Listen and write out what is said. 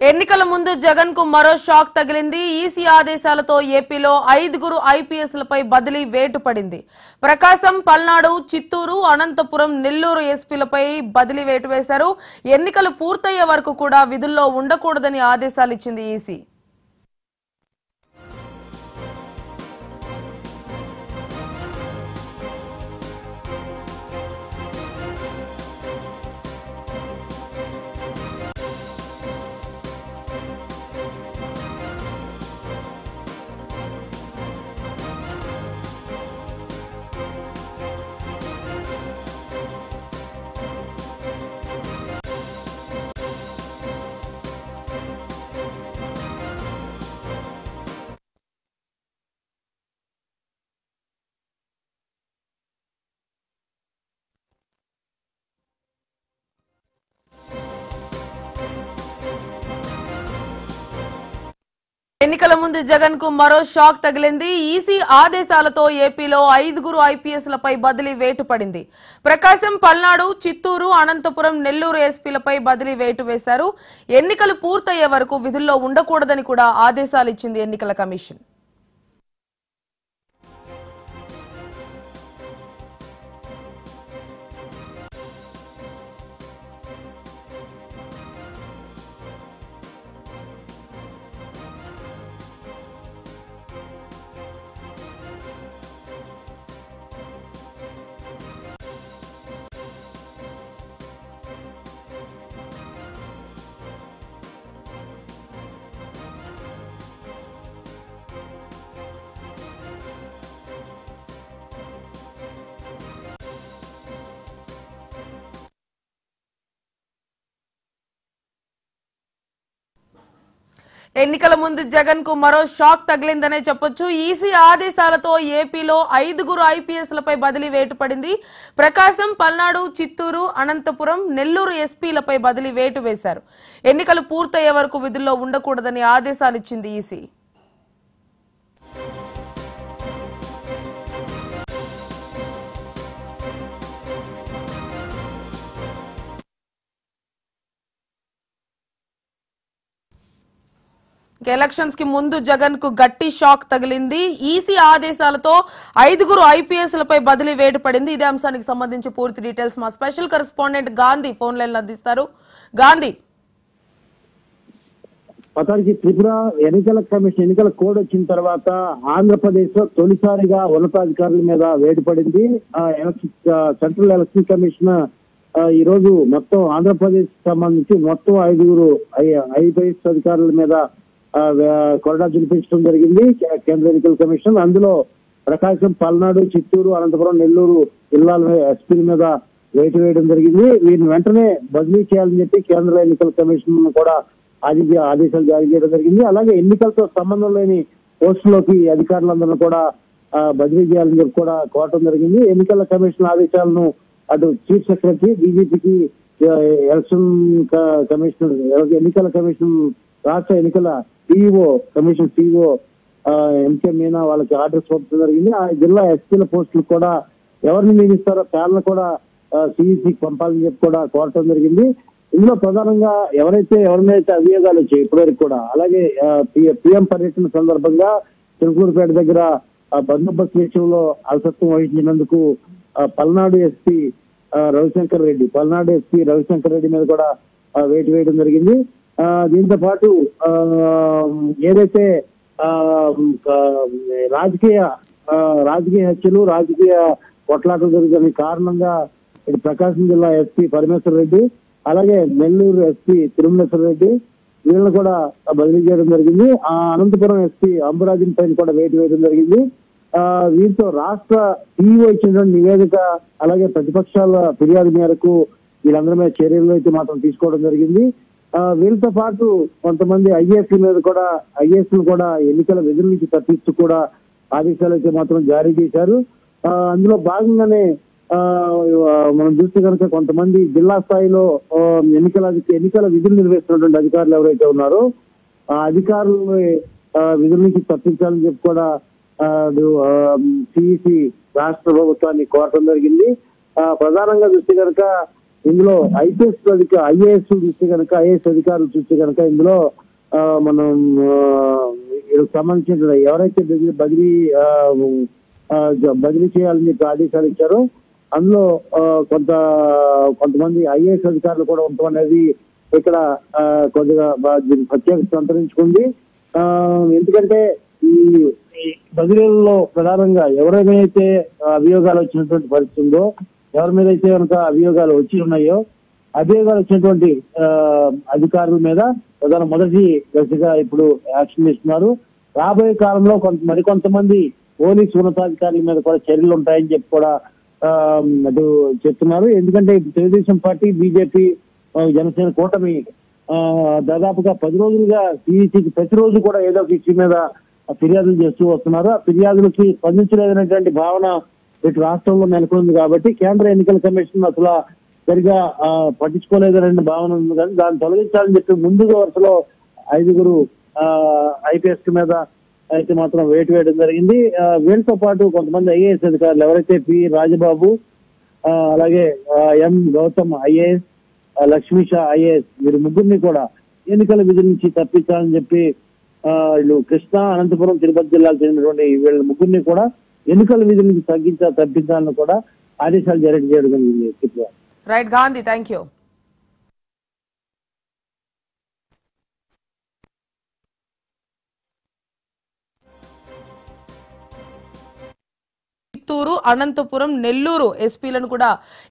ఎన్నికల ముందు జగన్ కు మరో షాక్ తగిలింది ఈసీ ఆదేశాలతో ఏపీలో ఐదుగురు ఐపీఎస్లపై బదిలీ వేటు పడింది ప్రకాశం పల్నాడు చిత్తూరు అనంతపురం నెల్లూరు ఎస్పీలపై బదిలీ వేటు వేశారు ఎన్నికలు పూర్తయ్యే వరకు కూడా విధుల్లో ఉండకూడదని ఆదేశాలు ఇచ్చింది ఈసీ ఎన్నికల ముందు జగన్ కు మరో షాక్ తగిలింది ఈసీ ఆదేశాలతో ఏపీలో ఐదుగురు ఐపీఎస్లపై బదిలీ వేటు పడింది ప్రకాశం పల్నాడు చిత్తూరు అనంతపురం నెల్లూరు ఎస్పీలపై బదిలీ వేటు వేశారు ఎన్నికలు పూర్తయ్యే వరకు విధుల్లో ఉండకూడదని కూడా ఆదేశాలు ఇచ్చింది ఎన్నికల కమిషన్ ఎన్నికల ముందు జగన్ కు మరో షాక్ తగిలిందనే చెప్పొచ్చు ఈసీ ఆదేశాలతో ఏపీలో ఐదుగురు ఐపీఎస్లపై బదిలీ వేటు పడింది ప్రకాశం పల్నాడు చిత్తూరు అనంతపురం నెల్లూరు ఎస్పీలపై బదిలీ వేటు వేశారు ఎన్నికలు పూర్తయ్యే వరకు విధుల్లో ఉండకూడదని ఆదేశాలు ఇచ్చింది ఈసీ ఇక ఎలక్షన్స్ కి ముందు జగన్ కు గట్టి షాక్ తగిలింది ఈసీ ఆదేశాలతో ఐదుగురు ఐపీఎస్ లపై బదిలీ వేటు పడింది ఇదే అంశానికి సంబంధించి పూర్తి డీటెయిల్స్ మా special correspondent Gandhi phone line అందిస్తారు గాంధీ మొత్తానికి త్రిపుర ఎన్నికల కమిషన్ ఎన్నికల కోడ్ వచ్చిన తర్వాత ఆంధ్రప్రదేశ్ లో తొలిసారిగా ఉన్నతాధికారుల మీద వేడి పడింది ఆ, ఎలక్షన్ ఆ, సెంట్రల్ ఎలక్షన్ కమిషన్ ఆ, ఈ రోజు మొత్తం ఆంధ్రప్రదేశ్ సంబంధించి మొత్తం ఐదుగురు ఐ- ఐపీఎస్ అధికారుల మీద ఆ, వే- కొరడా చూపించడం జరిగింది కే- కేంద్ర ఎన్నికల కమిషన్ అందులో ప్రకాశం పల్నాడు చిత్తూరు అనంతపురం నెల్లూరు జిల్లాల ఎస్పీల మీద వేటు వేయడం జరిగింది వీరిని వెంటనే బదిలీ చేయాలని చెప్పి కేంద్ర ఎన్నికల కమిషన్ కూడా ఆది- ఆదేశాలు జారీ చేయడం జరిగింది అలాగే ఎన్నికలతో సంబంధం లేని పోస్టులోకి అధికారులందరూ కూడా ఆ, బదిలీ చేయాలని చెప్పి కూడా కోరటం జరిగింది ఎన్నికల కమిషన్ ఆదేశాలను అటు చీఫ్ సెక్రటరీ డీజీపీకి ఎలక్షన్ క- కమిషనర్ ఎన్నికల కమిషన్ రాష్ట్ర ఎన్నికల CEO commission CEO MK Meena వాళ్ళకి ఆర్డర్స్ పంపడం జరిగింది ఆ జిల్లా ఎస్పీల పోస్టులు కూడా ఎవరిని నియమిస్తారో ప్యానల్ కూడా సిఇసికి పంపాలని చెప్పి కూడా కోరటం జరిగింది ఇందులో ప్రధానంగా ఎవరైతే ఎవరినైతే అభియోగాలు వచ్చాయి ఇప్పటివరకు కూడా అలాగే పిఎం పర్యటన సందర్భంగా తిరుపూరుపేట దగ్గర ఆ, బందోబస్తు విషయంలో అలసత్వం వహించినందుకు ఆ, పల్నాడు ఎస్పీ ఆ, రవిశంకర్ రెడ్డి పల్నాడు ఎస్పీ రవిశంకర్ రెడ్డి మీద కూడా ఆ, వేటు వేయడం జరిగింది ఆ, దీంతో పాటు ఆ, ఏదైతే ఆ, ఆ, రాజకీయ ఆ, రాజకీయ హత్యలు రాజకీయ కొట్లాటలు జరుగుతున్న కారణంగా ఇటు ప్రకాశం జిల్లా ఎస్పీ పరమేశ్వర రెడ్డి అలాగే నెల్లూరు ఎస్పీ తిరుమలేశ్వర రెడ్డి వీళ్ళని కూడా బదిలీ చేయడం జరిగింది ఆ అనంతపురం ఎస్పీ అంబరాజన్ పైన కూడా వేటు వేయడం జరిగింది ఆ వీరితో రాష్ట్ర టీవీ ఇచ్చినటువంటి నివేదిక అలాగే ప్రతిపక్షాల ఫిర్యాదు మేరకు వీళ్ళందరి మీద చర్యలు అయితే మాత్రం తీసుకోవడం జరిగింది ఆ వీళ్ళతో పాటు కొంతమంది ఐఏఎస్ మీద కూడా ఐఏఎస్ కూడా ఎన్నికల విధుల నుంచి తప్పిస్తూ కూడా ఆదేశాలు అయితే మాత్రం జారీ చేశారు ఆ అందులో భాగంగానే ఆ మనం చూస్తే కనుక కొంతమంది జిల్లా స్థాయిలో ఆ, ఎన్నికల అధిక- ఎన్నికల విధులు నిర్వహిస్తున్నటువంటి అధికారులు ఎవరైతే ఉన్నారో ఆ అధికారులు విధుల నుంచి తప్పించాలని చెప్పి కూడా సిఇసి రాష్ట్ర ప్రభుత్వాన్ని కోరటం జరిగింది ఆ, ప్రధానంగా చూస్తే కనుక ఇందులో ఐపీఎస్ అధిక ఐఏఎస్ చూస్తే కనుక ఐఏఎస్ అధికారులు చూస్తే కనుక ఇందులో ఆ, మనం ఆ, వీళ్ళకి సంబంధించిన ఎవరైతే బదిలీ బదిలీ ఆ, ఆ, జ- బదిలీ చేయాలని చెప్పి ఆదేశాలు ఇచ్చారో అందులో ఆ, కొంత కొంతమంది ఐఏఎస్ అధికారులు కూడా ఉండటం అనేది ఇక్కడ ఆ, కొద్దిగా బా- దీని ప్రత్యేకత సంతరించుకుంది ఆ, ఎందుకంటే ఈ ఈ బదిలీలలో ప్రధానంగా ఎవరైతే అభియోగాలు వచ్చినటువంటి పరిస్థితి ఉందో ఎవరి మీద అయితే కనుక అభియోగాలు వచ్చి ఉన్నాయో అభియోగాలు వచ్చినటువంటి ఆ, అధికారుల మీద ప్రధాన మొదటి దశగా ఇప్పుడు యాక్షన్ ఇస్తున్నారు రాబోయే కాలంలో కొంత మరికొంతమంది పోలీసు ఉన్నతాధికారుల మీద కూడా చర్యలు ఉంటాయని చెప్పి కూడా ఆ, అటు చెప్తున్నారు ఎందుకంటే ఇప్పుడు తెలుగుదేశం పార్టీ బీజేపీ జనసేన కూటమి ఆ, దాదాపుగా పది రోజులుగా సిఈసికి ప్రతిరోజు కూడా ఏదో ఒక ఇష్యూ మీద ఫిర్యాదులు చేస్తూ వస్తున్నారు ఆ ఫిర్యాదులకి స్పందించలేదనేటువంటి భావన ఇటు రాష్ట్రంలో నెలకొంది కాబట్టి కేంద్ర ఎన్నికల కమిషన్ అసలు సరిగా ఆ, పట్టించుకోలేదనే భావన ఉంది కానీ దాన్ని తొలగించాలని చెప్పి ముందుగా వరుసలో ఐదుగురు ఐపీఎస్ మీద అయితే మాత్రం వేటు వేయడం జరిగింది ఆ, వీళ్ళతో పాటు కొంతమంది ఐఏఎస్ అధికారులు ఎవరైతే పి రాజబాబు ఆ, అలాగే ఆ, M Gautam IAS Lakshmi Shah IAS వీరు ముగ్గురిని కూడా ఎన్నికల విధి నుంచి తప్పించాలని చెప్పి ఆ, వీళ్ళు కృష్ణా అనంతపురం తిరుపతి జిల్లాకు చెందినటువంటి వీళ్ళ ముగ్గురిని కూడా ఎన్నికల విధి నుంచి తగ్గించా తప్పించాలని కూడా ఆదేశాలు జారీ చేయడం జరిగింది Chitra right Gandhi thank you Chittoor Anantapur Nellore ఎస్పీలను కూడా